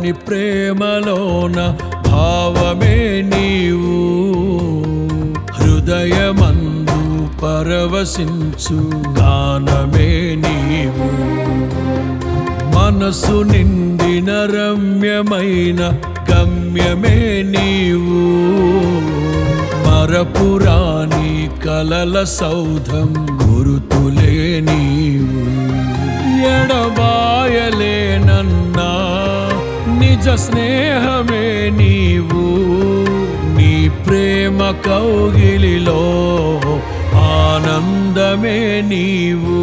కందని ప్రేమలోన భావమే నీవు హృదయమందు పరవశించు గానమే నీవు మనసు నిండిన రమ్యమైన గమ్యమే నీవు మరపురాని కలల సౌధం గురుతులే నీవు ఎడబాయలేనన్నా నిజ స్నేహమే నీవు నీ ప్రేమ కౌగిలిలో ఆనందమే నీవు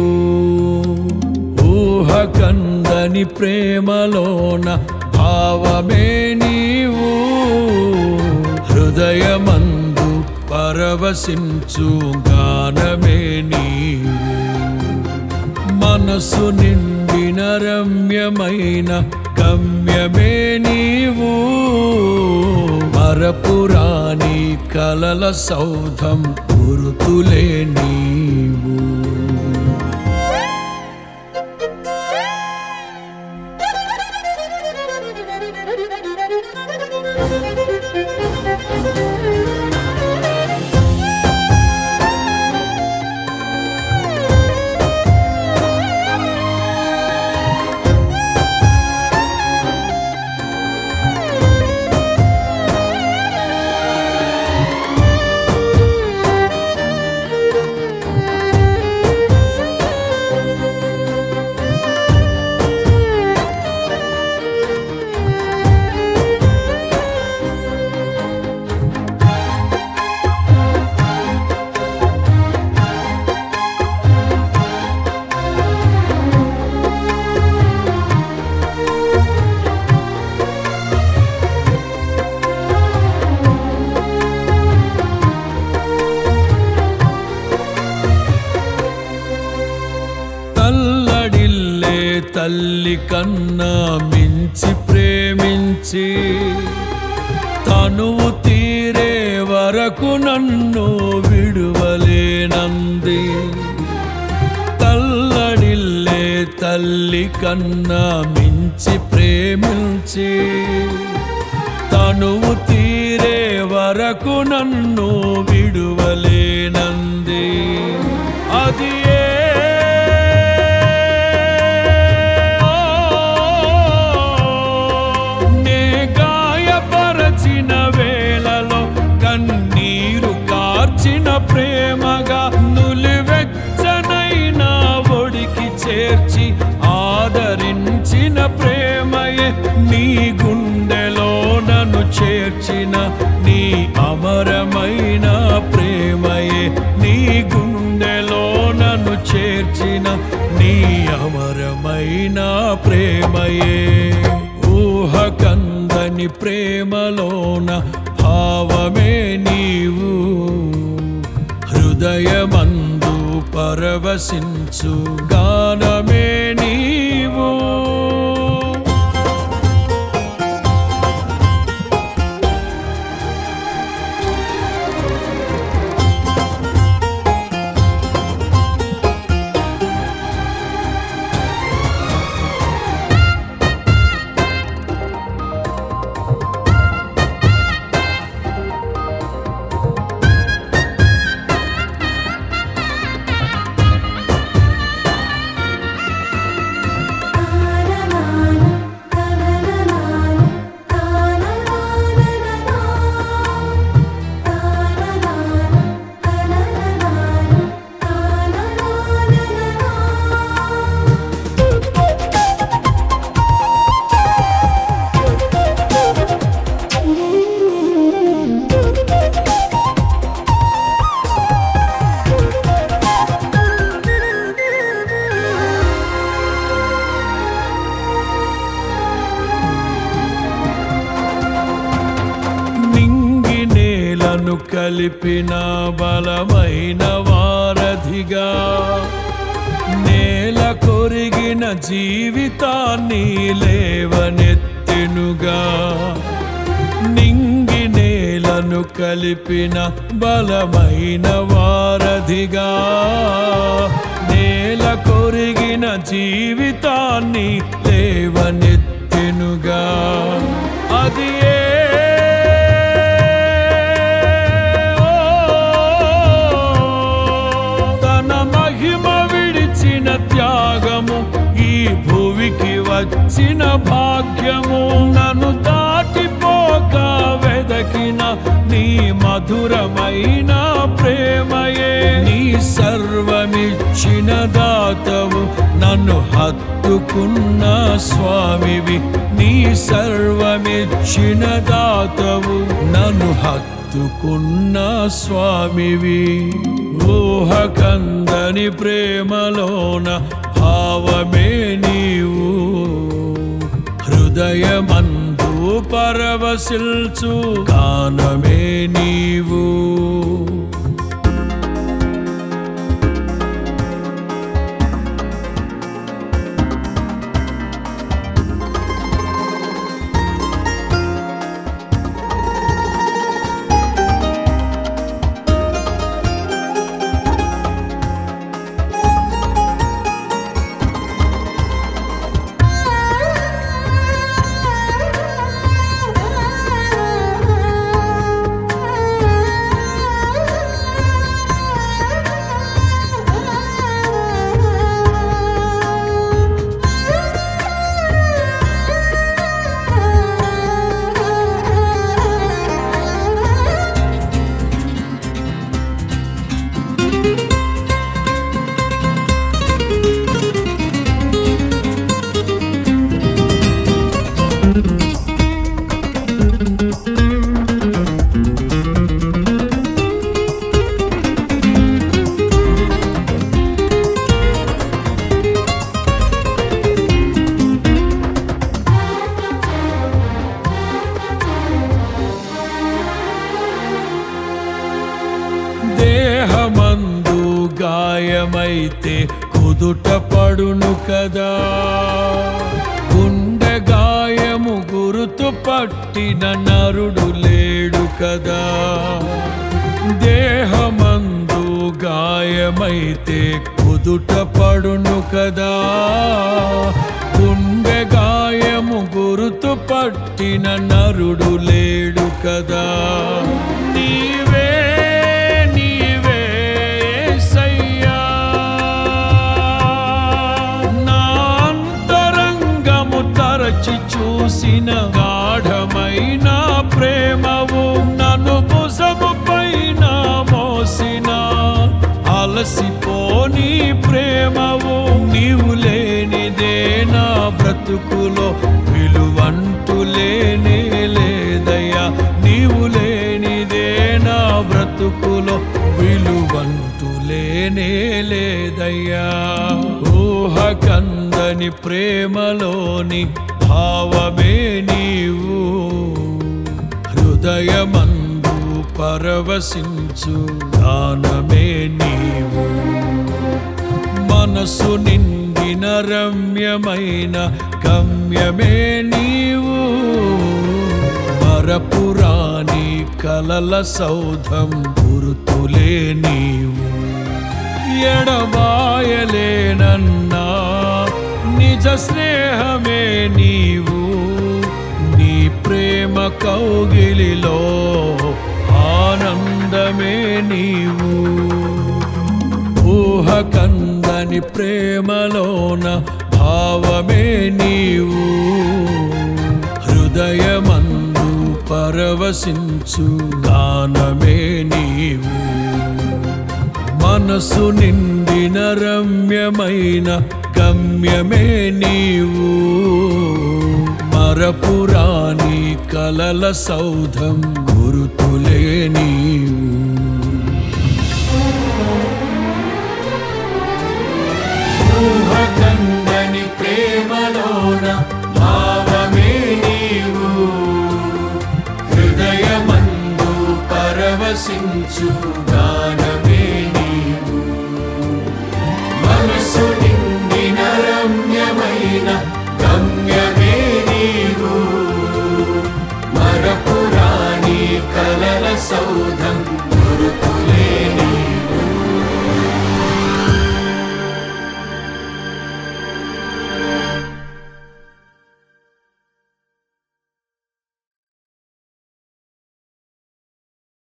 ఊహ కందని ప్రేమలోన భావమే నీవు హృదయమందు పరవశించు గానమే నీవు మనసు నిండిన రమ్యమైన గమ్యమే నీవు మరపురాని కలల సౌధం గురుతులే నీవు తల్లడిల్లే తల్లి కన్నా మించి ప్రేమించి తనువు తీరే వరకు నన్ను విడువలేనంది తల్లడిల్లే తల్లి కన్నా మించి ప్రేమించి తనువు తీరే వరకు నన్ను విడువలేనంది అది ఏ నే గాయపరచిన వేళలో కన్నీరు కార్చిన ప్రేమగా నులివెచ్చనైన ఒడికి చేర్చి ఆదరించిన ప్రేమయే నీ గుండెలో నన్ను చేర్చిన నీ అమరమైన ప్రేమయే నీ గుండెలో నన్ను చేర్చిన నీ అమరమైన ప్రేమయే ఊహ కందని ప్రేమలోన భావమే నీవు హృదయమందు పరవశించు గానమే నీవు నింగి నేలను కలిపిన బలమైన వారధిగా నేల కొరిగిన జీవితాన్ని లేవనెత్తెనుగా నింగి నేలను కలిపిన బలమైన వారధిగా నేల కొరిగిన జీవితాన్ని లేవనెత్తెనుగా వెదకగా అది ఏ తన మహిమ విడిచిన త్యాగము ఈ భూమికి వచ్చిన భాగ్యము నన్ను దాటిపోక వెదకిన నీ మధురమైన ప్రేమయే నీ సర్వమిచ్చిన దాతవు నన్ను హత్తుకున్న స్వామివి నీ సర్వమిచ్చిన దాతవు నన్ను హత్తుకున్న స్వామివి ఊహ కందని ప్రేమలోన భావమే నీవు హృదయమందు పరవశిల్చు గానమే నీవు దేహమందు గాయమైతే కుదుట పడును కదా గుండె గాయము గురుతు పట్టిన నరుడు లేడు కదా దేహమందు గాయమైతే కుదుట పడును కదా గుండె గాయము గురుతు పట్టిన నరుడు లేడు కదా నీవే నీవే యేసయ్యా. నా అంతరంగము తరచి చూసిన గాఢమైన ప్రేమవు నన్ను భుజము పైన మోసిన అలసిపోని ప్రేమవు నీవు లేనిదే నా బ్రతుకులో విలువంటూ లేనే లేదయ్యా నీవు లేనిదే నా బ్రతుకులో విలువంటూ లేనే లేదయ్యా ఊహ కందని ప్రేమలోని భావమే నీవు హృదయమందు పరవశించు గానమే నీవు మనసు నిండిన రమ్యమైన గమ్యమే నీవు మరపురాని కలల సౌధం గురుతులే నీవు ఎడబాయలేనన్నా నిజ స్నేహమే నీవు నీ ప్రేమ కౌగిలిలో ఆనందమే నీవు ఊహ కందని ప్రేమలోన భావమే నీవు హృదయమందు పరవశించు గానమే నీవు మనసు నిండిన రమ్యమైన గమ్యమే నీవు మరపురాని కలల సౌధం గురుతులే నీవు ఊహకందని ప్రేమలోన భావమే నీవు హృదయమందు పరవశించు గానమే నీవు మనసు నిండిన రమ్యమైన గమ్యమే నీవు మరపురాణి కలల సౌ